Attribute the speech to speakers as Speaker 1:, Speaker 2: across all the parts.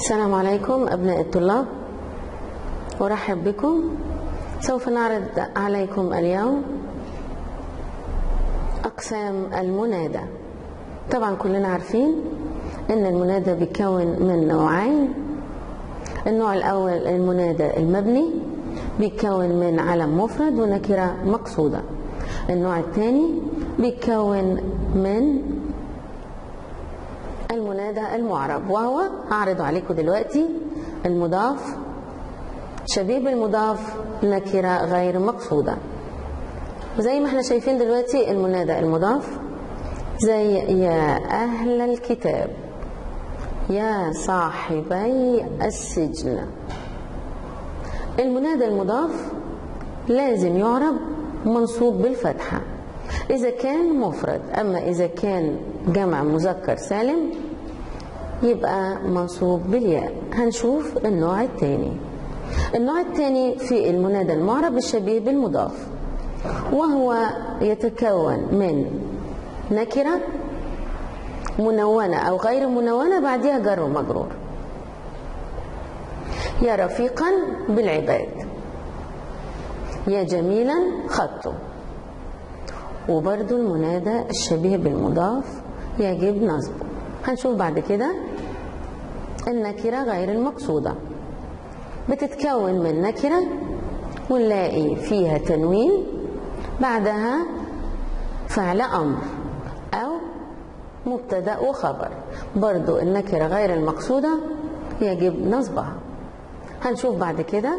Speaker 1: السلام عليكم أبناء الطلاب أرحب بكم سوف نعرض عليكم اليوم أقسام المنادى طبعا كلنا عارفين أن المنادى بيتكون من نوعين النوع الأول المنادى المبني بيتكون من علم مفرد ونكرة مقصودة النوع الثاني بيتكون من المنادى المعرب وهو هعرضه عليكم دلوقتي المضاف شبيه بالمضاف نكرة غير مقصودة وزي ما احنا شايفين دلوقتي المنادى المضاف زي يا أهل الكتاب يا صاحبي السجن المنادى المضاف لازم يعرب منصوب بالفتحة إذا كان مفرد أما إذا كان جمع مذكر سالم يبقى منصوب بالياء هنشوف النوع الثاني النوع الثاني في المنادى المعرب الشبيه بالمضاف وهو يتكون من نكرة منونة أو غير منونة بعدها جر ومجرور يا رفيقا بالعباد يا جميلا خطه وبرضو المنادى الشبيه بالمضاف يجب نصبه هنشوف بعد كده النكرة غير المقصودة بتتكون من نكرة ونلاقي فيها تنوين بعدها فعل أمر أو مبتدأ وخبر برضو النكرة غير المقصودة يجب نصبها هنشوف بعد كده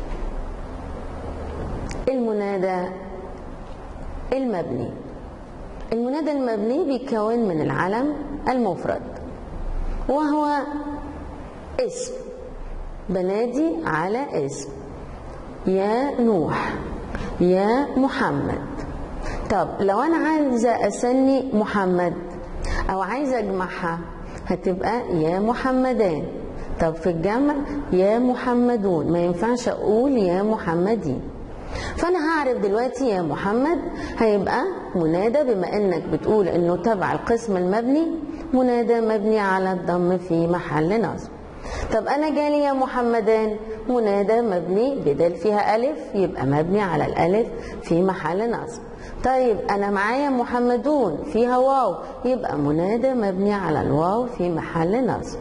Speaker 1: المنادى المبني المنادى المبني بيتكون من العلم المفرد وهو اسم بنادي على اسم يا نوح يا محمد طب لو انا عايزه اسني محمد او عايزه اجمعها هتبقى يا محمدان طب في الجمع يا محمدون ما ينفعش اقول يا محمدين فانا هعرف دلوقتي يا محمد هيبقى منادى بما انك بتقول انه تبع القسم المبني منادى مبني على الضم في محل نصب طب انا جالي يا محمدان منادى مبني بدل فيها الف يبقى مبني على الالف في محل نصب طيب انا معايا محمدون فيها واو يبقى منادى مبني على الواو في محل نصب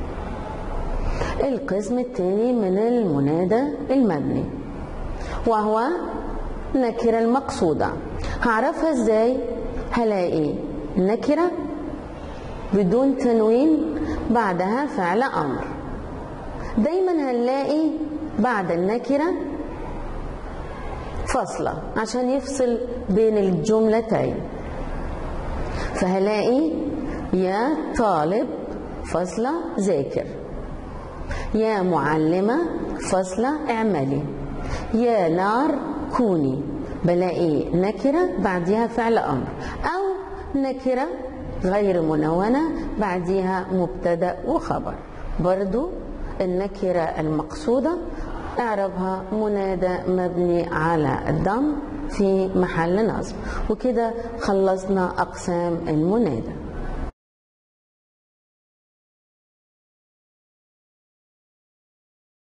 Speaker 1: القسم الثاني من المنادى المبني وهو نكرة المقصودة هعرفها ازاي هلاقي نكرة بدون تنوين بعدها فعل أمر دايما هنلاقي بعد النكرة فاصلة عشان يفصل بين الجملتين فهلاقي يا طالب فاصلة ذاكر يا معلمة فاصلة اعملي يا نار كوني بلاقي نكرة بعدها فعل أمر أو نكرة غير منونة بعدها مبتدأ وخبر برضو النكرة المقصودة اعربها منادى مبني على الضم في محل نصب وكده خلصنا أقسام المنادى